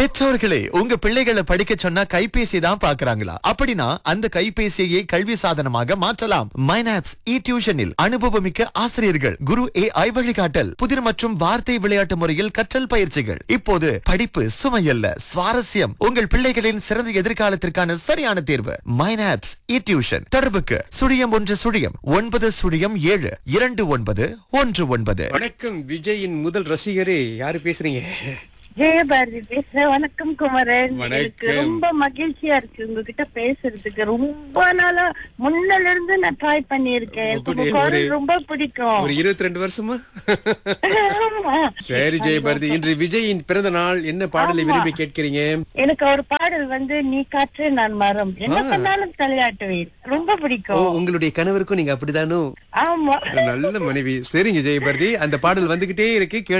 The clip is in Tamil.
பெற்றோர்களே உங்க பிள்ளைகளை படிக்க சொன்னா கைபேசி தான் பாக்குறாங்களா அப்படின்னா அந்த கைபேசியை கல்வி சாதனமாக மாற்றலாம் மைனாப்ஸ் இ டியூஷனில் அனுபவமிக்க ஆசிரியர்கள் குரு ஏ ஐ வழிகாட்டல் புதிர் மற்றும் வார்த்தை விளையாட்டு முறையில் கற்றல் பயிற்சிகள் இப்போது படிப்பு சுமையல்ல சுவாரஸ்யம் உங்கள் பிள்ளைகளின் சிறந்த எதிர்காலத்திற்கான சரியான தேர்வு மைனாப்ஸ் இ டியூஷன் தொடர்புக்கு சுழியம் ஒன்று சுழியம் ஒன்பது சுழியம் ஏழு இரண்டு ஒன்பது ஒன்று ஒன்பது வணக்கம் விஜயின் முதல் ரசிகரே யாரு பேசுறீங்க ஜெயபாரதி பேசுறேன் வணக்கம் குமரன் வணக்கம். எனக்கு ரொம்ப மகிழ்ச்சியா இருக்கு உங்ககிட்ட பேசுறதுக்கு ரொம்ப நாளா முன்னல இருந்து நான் ட்ரை பண்ணியிருக்கேன் எனக்கு உங்க அப்படி குரல் ஒரு- ரொம்ப பிடிக்கும் ஒரு இருபத்தி ரெண்டு வருஷமா ஆமா. சரி ஜெயபாரதி இன்று விஜயின் பிறந்த நாள் என்ன பாடலை ஆமா. விரும்பி கேட்கிறீங்க எனக்கு ஒரு பாடல் வந்து நீ காற்று நான் மரம் என்ன ஆ. பண்ணாலும் தலையாட்டுவேன் ரொம்ப ஓ பிடிக்கும் உங்களுடைய கணவருக்கும் நீங்க அப்படிதானோ ஆமா நல்ல மனைவி சரிங்க ஜெயபாரதி அந்த பாடல் வந்துகிட்டே இருக்கு கேளுங்க